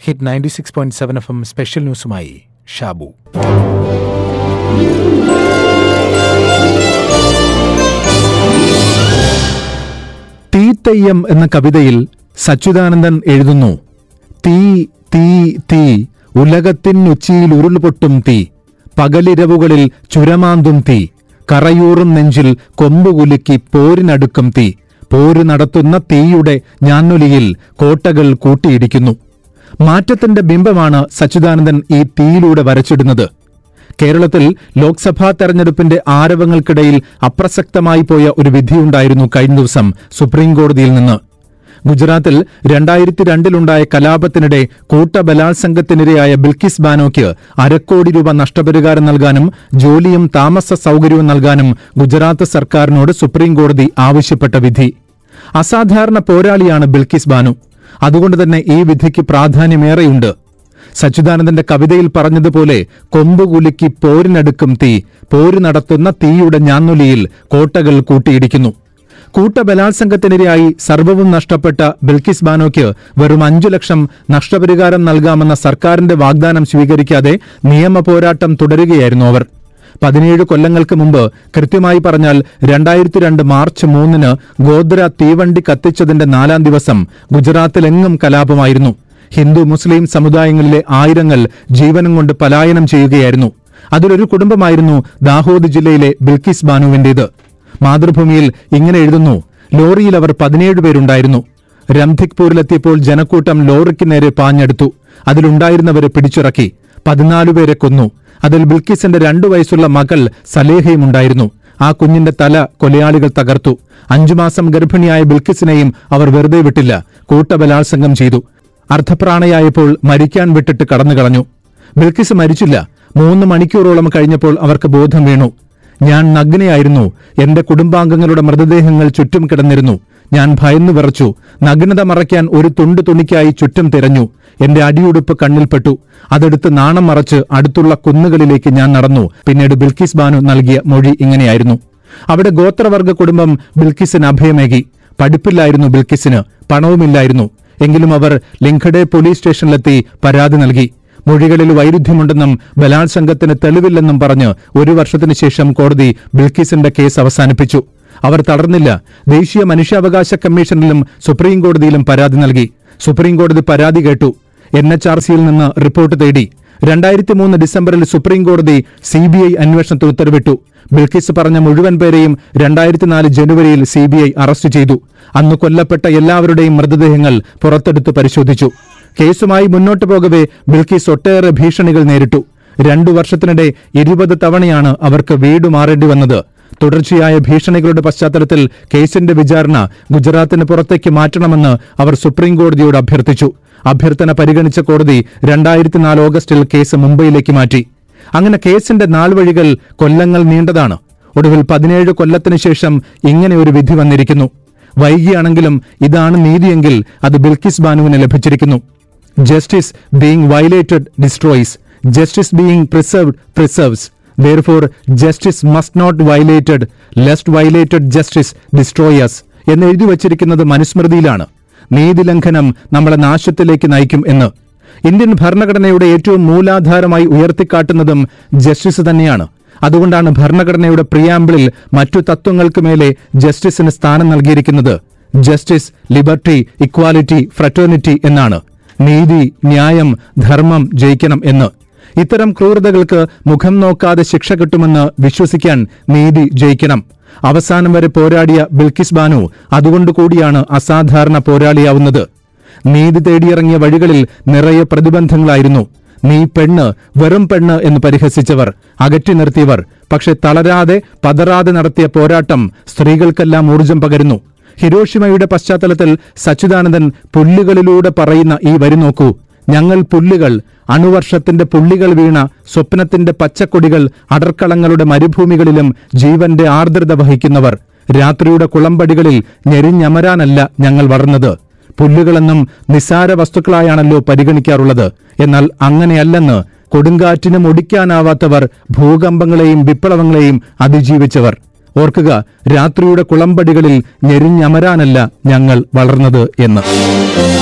hit ninety six point seven F M special ന്യൂസുമായി ഷാബു തീത്തയ്യം എന്ന കവിതയിൽ സച്ചിദാനന്ദൻ എഴുതുന്നു തീ തീ തീ ഉലകത്തിനുച്ചിയിൽ ഉരുൾപൊട്ടും തീ പകലിരവുകളിൽ ചുരമാന്തും തീ കറയൂറും നെഞ്ചിൽ കൊമ്പുകുലുക്കി പോരിനടുക്കും തീ പോര് നടത്തുന്ന തീയുടെ ഞാന്നൊലിയിൽ കോട്ടകൾ കൂട്ടിയിടിക്കുന്നു മാറ്റത്തിന്റെ ബിംബമാണ് സച്ചിദാനന്ദൻ ഈ തീയിലൂടെ വരച്ചിടുന്നത് കേരളത്തിൽ ലോക്സഭാ തെരഞ്ഞെടുപ്പിന്റെ ആരവങ്ങൾക്കിടയിൽ അപ്രസക്തമായി പോയ ഒരു വിധിയുണ്ടായിരുന്നു കഴിഞ്ഞ ദിവസം സുപ്രീം കോടതിയിൽ നിന്ന് ഗുജറാത്തിൽ രണ്ടായിരത്തി രണ്ടിലുണ്ടായ കലാപത്തിനിടെ കൂട്ടബലാത്സംഗത്തിനിരയായ ബിൽക്കിസ് ബാനോയ്ക്ക് അരക്കോടി രൂപ നഷ്ടപരിഹാരം നൽകാനും ജോലിയും താമസ സൌകര്യവും നൽകാനും ഗുജറാത്ത് സർക്കാരിനോട് സുപ്രീം കോടതി ആവശ്യപ്പെട്ട വിധി അസാധാരണ പോരാളിയാണ് ബിൽക്കിസ് ബാനു അതുകൊണ്ട് തന്നെ ഈ വിധിക്ക് പ്രാധാന്യമേറെയുണ്ട് സച്ചിദാനന്ദന്റെ കവിതയിൽ പറഞ്ഞതുപോലെ കൊമ്പുകുലുക്കി പോരിനടുക്കും തീ പോര് നടത്തുന്ന തീയുടെ ഞാന്നൊലിയിൽ കോട്ടകൾ കൂട്ടിയിടിക്കുന്നു കൂട്ടബലാത്സംഗത്തിനിരയായി സർവവും നഷ്ടപ്പെട്ട ബിൽക്കിസ് ബാനോയ്ക്ക് വെറും അഞ്ചു ലക്ഷം നഷ്ടപരിഹാരം നൽകാമെന്ന സർക്കാരിന്റെ വാഗ്ദാനം സ്വീകരിക്കാതെ നിയമ പോരാട്ടം തുടരുകയായിരുന്നു അവർ പതിനേഴ് കൊല്ലങ്ങൾക്ക് മുമ്പ് കൃത്യമായി പറഞ്ഞാൽ രണ്ടായിരത്തി രണ്ട് മാർച്ച് മൂന്നിന് ഗോദ്ര തീവണ്ടി കത്തിച്ചതിന്റെ നാലാം ദിവസം ഗുജറാത്തിലെങ്ങും കലാപമായിരുന്നു ഹിന്ദു മുസ്ലിം സമുദായങ്ങളിലെ ആയിരങ്ങൾ ജീവനം കൊണ്ട് പലായനം ചെയ്യുകയായിരുന്നു അതിലൊരു കുടുംബമായിരുന്നു ദാഹോദ് ജില്ലയിലെ ബിൽക്കിസ് ബാനുവിന്റേത് മാതൃഭൂമിയിൽ ഇങ്ങനെ എഴുതുന്നു ലോറിയിൽ അവർ പതിനേഴ് പേരുണ്ടായിരുന്നു രംധിക്പൂരിലെത്തിയപ്പോൾ ജനക്കൂട്ടം ലോറിക്ക് നേരെ പാഞ്ഞെടുത്തു അതിലുണ്ടായിരുന്നവരെ പിടിച്ചിറക്കി പതിനാലുപേരെ കൊന്നു അതിൽ ബിൽക്കിസിന്റെ രണ്ടു വയസ്സുള്ള മകൾ സലേഹയും ഉണ്ടായിരുന്നു ആ കുഞ്ഞിന്റെ തല കൊലയാളികൾ തകർത്തു അഞ്ചു മാസം ഗർഭിണിയായ ബിൽക്കിസിനെയും അവർ വെറുതെ വിട്ടില്ല കൂട്ടബലാത്സംഗം ചെയ്തു അർദ്ധപ്രാണയായപ്പോൾ മരിക്കാൻ വിട്ടിട്ട് കടന്നുകളഞ്ഞു ബിൽക്കിസ് മരിച്ചില്ല മൂന്ന് മണിക്കൂറോളം കഴിഞ്ഞപ്പോൾ അവർക്ക് ബോധം വീണു ഞാൻ നഗ്നയായിരുന്നു എന്റെ കുടുംബാംഗങ്ങളുടെ മൃതദേഹങ്ങൾ ചുറ്റും കിടന്നിരുന്നു ഞാൻ ഭയന്നു വിറച്ചു നഗ്നത മറയ്ക്കാൻ ഒരു തുണ്ട് തുണിക്കായി ചുറ്റും തിരഞ്ഞു എന്റെ അടിയുടുപ്പ് കണ്ണിൽപ്പെട്ടു അതെടുത്ത് നാണം മറച്ച് അടുത്തുള്ള കുന്നുകളിലേക്ക് ഞാൻ നടന്നു പിന്നീട് ബിൽക്കിസ് ബാനു നൽകിയ മൊഴി ഇങ്ങനെയായിരുന്നു അവിടെ ഗോത്രവർഗ കുടുംബം ബിൽക്കിസിന് അഭയമേകി പഠിപ്പില്ലായിരുന്നു ബിൽക്കിസിന് പണവുമില്ലായിരുന്നു എങ്കിലും അവർ ലിങ്കഡെ പോലീസ് സ്റ്റേഷനിലെത്തി പരാതി നൽകി മൊഴികളിൽ വൈരുദ്ധ്യമുണ്ടെന്നും ബലാത്സംഗത്തിന് തെളിവില്ലെന്നും പറഞ്ഞ് ഒരു വർഷത്തിനു ശേഷം കോടതി ബിൽക്കിസിന്റെ കേസ് അവസാനിപ്പിച്ചു അവർ തളർന്നില്ല ദേശീയ മനുഷ്യാവകാശ കമ്മീഷനിലും സുപ്രീം കോടതിയിലും പരാതി നൽകി സുപ്രീം കോടതി പരാതി കേട്ടു എൻ എച്ച് ആർ സിയിൽ നിന്ന് റിപ്പോർട്ട് തേടി രണ്ടായിരത്തി മൂന്ന് ഡിസംബറിൽ സുപ്രീം കോടതി സി ബി ഐ അന്വേഷണത്തിന് ഉത്തരവിട്ടു ബിൽക്കിസ് പറഞ്ഞ മുഴുവൻ പേരെയും രണ്ടായിരത്തി നാല് ജനുവരിയിൽ സി ബി ഐ അറസ്റ്റ് ചെയ്തു അന്ന് കൊല്ലപ്പെട്ട എല്ലാവരുടെയും മൃതദേഹങ്ങൾ പുറത്തെടുത്ത് പരിശോധിച്ചു കേസുമായി മുന്നോട്ടു പോകവെ ബിൽക്കിസ് ഒട്ടേറെ ഭീഷണികൾ നേരിട്ടു രണ്ടു വർഷത്തിനിടെ ഇരുപത് തവണയാണ് അവർക്ക് വീട് മാറേണ്ടി വന്നത് തുടർച്ചയായ ഭീഷണികളുടെ പശ്ചാത്തലത്തിൽ കേസിന്റെ വിചാരണ ഗുജറാത്തിന് പുറത്തേക്ക് മാറ്റണമെന്ന് അവർ സുപ്രീം കോടതിയോട് അഭ്യർത്ഥിച്ചു അഭ്യർത്ഥന പരിഗണിച്ച കോടതി രണ്ടായിരത്തി നാല് ഓഗസ്റ്റിൽ കേസ് മുംബൈയിലേക്ക് മാറ്റി അങ്ങനെ കേസിന്റെ നാൾവഴികൾ കൊല്ലങ്ങൾ നീണ്ടതാണ് ഒടുവിൽ പതിനേഴ് കൊല്ലത്തിനു ശേഷം ഇങ്ങനെ ഒരു വിധി വന്നിരിക്കുന്നു വൈകിയാണെങ്കിലും ഇതാണ് നീതിയെങ്കിൽ അത് ബിൽക്കിസ് ബാനുവിന് ലഭിച്ചിരിക്കുന്നു justice being violated destroys justice being preserved preserves therefore justice must not violated lest violated justice destroys എന്ന് എഴുതി വച്ചിരിക്കുന്നത് മനുസ്മൃതിയിലാണ് നീതിലംഘനം നമ്മളെ നാശത്തിലേക്ക് നയിക്കും എന്ന് ഇന്ത്യൻ ഭരണഘടനയുടെ ഏറ്റവും മൂലാധാരമായി ഉയർത്തിക്കാട്ടുന്നതും ജസ്റ്റിസ് തന്നെയാണ് അതുകൊണ്ടാണ് ഭരണഘടനയുടെ പ്രിയാമ്പിളിൽ മറ്റു തത്വങ്ങൾക്ക് മേലെ ജസ്റ്റിസിന് സ്ഥാനം നൽകിയിരിക്കുന്നത് ജസ്റ്റിസ് ലിബർട്ടി ഇക്വാലിറ്റി ഫ്രറ്റേണിറ്റി എന്നാണ് നീതി ന്യായം ധർമ്മം ജയിക്കണം എന്ന് ഇത്തരം ക്രൂരതകൾക്ക് മുഖം നോക്കാതെ ശിക്ഷ കിട്ടുമെന്ന് വിശ്വസിക്കാൻ നീതി ജയിക്കണം അവസാനം വരെ പോരാടിയ ബിൽക്കിസ് ബാനു അതുകൊണ്ടുകൂടിയാണ് അസാധാരണ പോരാളിയാവുന്നത് നീതി തേടിയിറങ്ങിയ വഴികളിൽ നിറയെ പ്രതിബന്ധങ്ങളായിരുന്നു നീ പെണ്ണ് വെറും പെണ്ണ് എന്ന് പരിഹസിച്ചവർ അകറ്റി നിർത്തിയവർ പക്ഷെ തളരാതെ പതറാതെ നടത്തിയ പോരാട്ടം സ്ത്രീകൾക്കെല്ലാം ഊർജം പകരുന്നു ഹിരോഷിമയുടെ പശ്ചാത്തലത്തിൽ സച്ചിദാനന്ദൻ പുല്ലുകളിലൂടെ പറയുന്ന ഈ വരി നോക്കൂ ഞങ്ങൾ പുല്ലുകൾ അണുവർഷത്തിന്റെ പുള്ളികൾ വീണ സ്വപ്നത്തിന്റെ പച്ചക്കൊടികൾ അടർക്കളങ്ങളുടെ മരുഭൂമികളിലും ജീവന്റെ ആർദ്രത വഹിക്കുന്നവർ രാത്രിയുടെ കുളമ്പടികളിൽ ഞെരിഞ്ഞമരാനല്ല ഞങ്ങൾ വളർന്നത് പുല്ലുകളെന്നും നിസ്സാര വസ്തുക്കളായാണല്ലോ പരിഗണിക്കാറുള്ളത് എന്നാൽ അങ്ങനെയല്ലെന്ന് കൊടുങ്കാറ്റിനും ഒടിക്കാനാവാത്തവർ ഭൂകമ്പങ്ങളെയും വിപ്ലവങ്ങളെയും അതിജീവിച്ചവർ ഓർക്കുക രാത്രിയുടെ കുളമ്പടികളിൽ ഞെരിഞ്ഞമരാനല്ല ഞങ്ങൾ വളർന്നത് എന്ന്